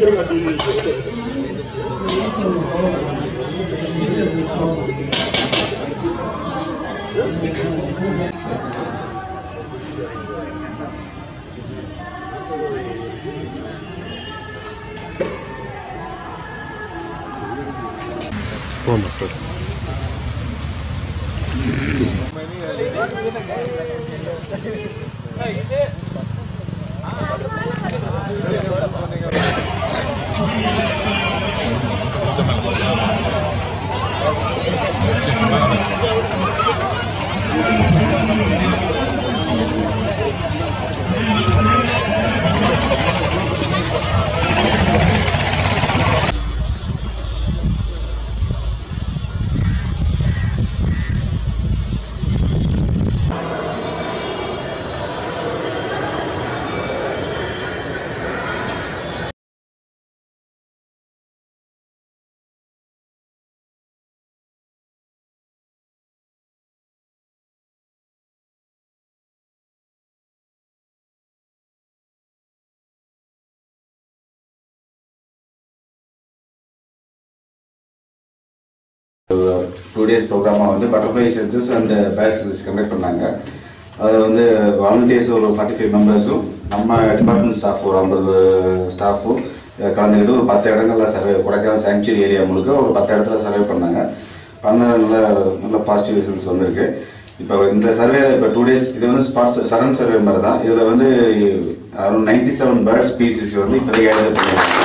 போமா sir two days ப்ரோக்ராமாக வந்து butterfly census and bird census conduct பண்ணாங்க அது வந்து வாலண்டியர்ஸ் ஒரு ஃபார்ட்டி ஃபைவ் மெம்பர்ஸும் நம்ம டிபார்ட்மெண்ட் ஸ்டாஃப் ஒரு ஐம்பது ஸ்டாஃபும் கலந்துக்கிட்டு ஒரு பத்து இடங்கள்ல சர்வே கொடைக்கானல் சாங்சுரி ஏரியா முழுக்க ஒரு பத்து இடத்துல சர்வே பண்ணாங்க பண்ண நல்ல நல்ல பாசிட்டிவ் ரிசல்ட்ஸ் வந்திருக்கு இப்போ இந்த சர்வே இப்போ டூ டேஸ் இது வந்து ஸ்பாட் சடன் சர்வே மாதிரி தான் இதில் வந்து around ninety seven bird species வந்து இப்போதைக்கு ஐடென்ட் பண்ணியிருக்காங்க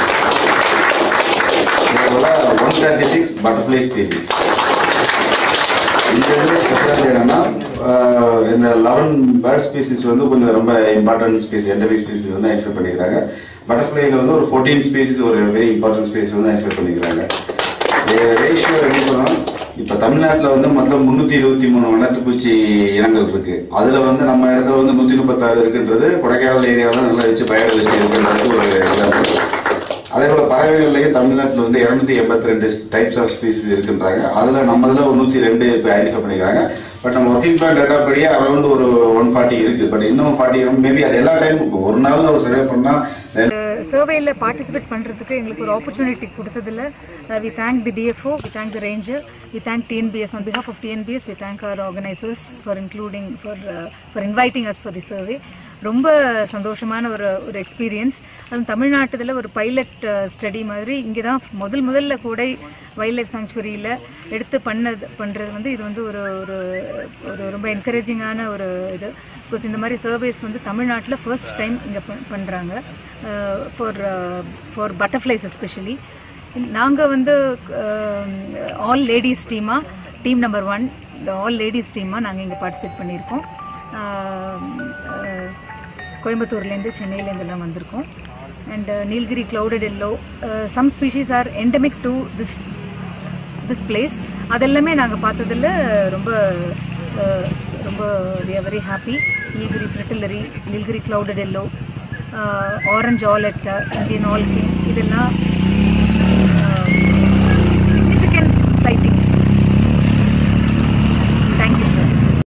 இதே போல் one thirty six butterfly species இந்த இதில் ஸ்பெஷாலிட்டி என்னன்னா ஆஹ் இந்த லெவன் பேர்ட் ஸ்பீசிஸ் வந்து கொஞ்சம் ரொம்ப இம்பார்ட்டன்ட் ஸ்பீஸ் எண்டமிக் ஸ்பீசிஸ் வந்து ஐடென்டிஃபை பண்ணிக்கிறாங்க பட்டர்ஃப்ளைல வந்து ஒரு ஃபோர்டீன் ஸ்பீசிஸ் ஒரு வெரி இம்பார்ட்டன்ட் ஸ்பீசிஸ் வந்து ஐடென்டிஃபை பண்ணிக்கிறாங்க ரேஷியோ எப்படி சொல்லணும் இப்போ தமிழ்நாட்டில் வந்து மொத்தம் முந்நூற்றி இருபத்தி மூணு வண்ணத்துப்பூச்சி இனங்கள் இருக்கு அதில் வந்து நம்ம இடத்துல வந்து நூற்றி முப்பத்தாறு இருக்குன்றது கொடைக்கானல் ஏரியாவில் நல்லா வச்சு பயோடைவர்சிட்டி இருக்குன்றது ஒரு example. அதே போல் பறவைகள்லையும் தமிழ்நாட்டில் வந்து இரநூத்தி எண்பத்தி ரெண்டு டைப்ஸ் ஆஃப் ஸ்பீசிஸ் இருக்குன்றாங்க அதில் நம்ம இதில் ஒரு நூற்றி ரெண்டு இப்போ ஐடென்டிஃபை பண்ணிக்கிறாங்க பட் நம்ம ஒர்க்கிங் பிளான் டேட்டா படியே அரௌண்ட் ஒரு ஒன் ஃபார்ட்டி இருக்குது பட் இன்னும் ஃபார்ட்டி மேபி அது எல்லா டைமும் இப்போ ஒரு நாளில் ஒரு சர்வே பண்ணால் சர்வேயில் பார்ட்டிசிபேட் பண்ணுறதுக்கு எங்களுக்கு ஒரு ஆப்பர்ச்சுனிட்டி கொடுத்ததில் we thank the DFO we thank the ranger we thank TNPS on behalf of TNPS we thank our organisers for including for for inviting us for the survey ரொம்ப சந்தோஷமான ஒரு ஒரு experience அதுவும் தமிழ்நாட்டுல ஒரு பைலட் ஸ்டடி மாதிரி இங்கே தான் முதல் முதல்ல கூடை வைல்ட் லைஃப் சாங்சுவரியில் எடுத்து பண்ணது பண்ணுறது வந்து இது வந்து ஒரு ஒரு ஒரு ரொம்ப என்கரேஜிங்கான ஒரு இது பிகாஸ் இந்த மாதிரி சர்வேஸ் வந்து தமிழ்நாட்டில் ஃபர்ஸ்ட் டைம் இங்கே பண்ணுறாங்க ஃபார் ஃபார் பட்டர்ஃப்ளைஸ் எஸ்பெஷலி நாங்கள் வந்து ஆல் லேடிஸ் டீமாக team number one all ladies டீமாக நாங்கள் இங்கே பார்ட்டிசிபேட் பண்ணியிருக்கோம் அஹ், கோயம்புத்தூர்லேருந்து சென்னையிலேருந்துலாம் வந்திருக்கோம் and Nilgiri clouded yellow some species are endemic to this this place அதெல்லாமே நாங்கள் பார்த்ததில் ரொம்ப அஹ், ரொம்ப we are very happy Nilgiri fritillary Nilgiri clouded yellow orange awlet Indian awl king இதெல்லாம்